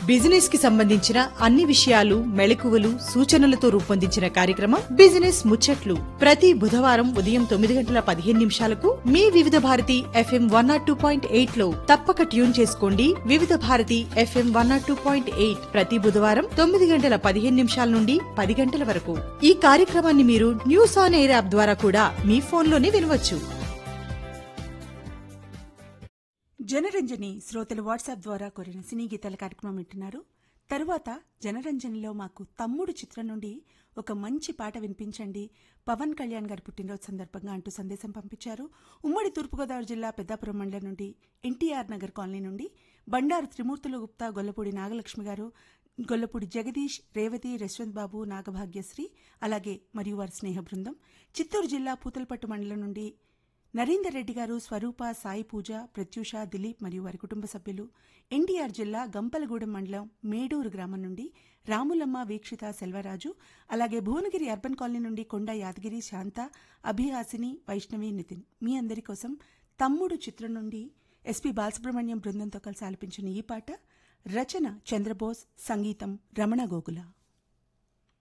business కి సంబంధించిన అన్ని విషయాలు మెళకువలు సూచనలతో రూపొందించిన కార్యక్రమం బిజినెస్ ముచ్చట్లు ప్రతి బుధవారం ఉదయం తొమ్మిది గంటల పదిహేను నిమిషాలకు మీ వివిధ Bharati FM one not two point eight లో తప్పక ట్యూన్ చేసుకోండి వివిధ Bharati FM one not two point eight ప్రతి బుధవారం తొమ్మిది గంటల పదిహేను నిమిషాల నుండి పది గంటల వరకు ఈ కార్యక్రమాన్ని మీరు న్యూస్ ఆన్ ఎయిర్ యాప్ ద్వారా కూడా మీ ఫోన్లోనే వినవచ్చు జనరంజని శ్రోతలు వాట్సాప్ ద్వారా కోరిన సినీ గీతాల కార్యక్రమం వింటున్నారు తరువాత జనరంజనిలో మాకు తమ్ముడు చిత్రం నుండి ఒక మంచి పాట వినిపించండి పవన్ కళ్యాణ్ గారి పుట్టినరోజు సందర్భంగా అంటూ సందేశం పంపించారు ఉమ్మడి తూర్పుగోదావరి జిల్లా పెద్దాపురం మండలం నుండి ఎన్టీఆర్ నగర్ కాలనీ నుండి బండారు త్రిమూర్తులు గుప్తా గొల్లపూడి నాగలక్ష్మి గారు గొల్లపూడి జగదీష్ రేవతి యశ్వంత్ బాబు నాగభాగ్యశ్రీ అలాగే మరియు వారి స్నేహ బృందం చిత్తూరు జిల్లా పూతలపట్టు మండలం నుండి నరేందర్ రెడ్డి గారు స్వరూప సాయి పూజ ప్రత్యూష దిలీప్ మరియు వారి కుటుంబ సభ్యులు ఎన్టీఆర్ జిల్లా గంపలగూడెం మండలం మేడూరు గ్రామం నుండి రాములమ్మ వీక్షిత సెల్వరాజు అలాగే భువనగిరి అర్బన్ కాలనీ నుండి కొండ యాదగిరి శాంత అభిహాసిని వైష్ణవి నితిన్ మీ అందరి కోసం తమ్ముడు చిత్రం నుండి ఎస్పి బాలసుబ్రహ్మణ్యం బృందంతో కలిసి ఆలపించిన ఈ పాట రచన చంద్రబోస్ సంగీతం రమణ గోగుల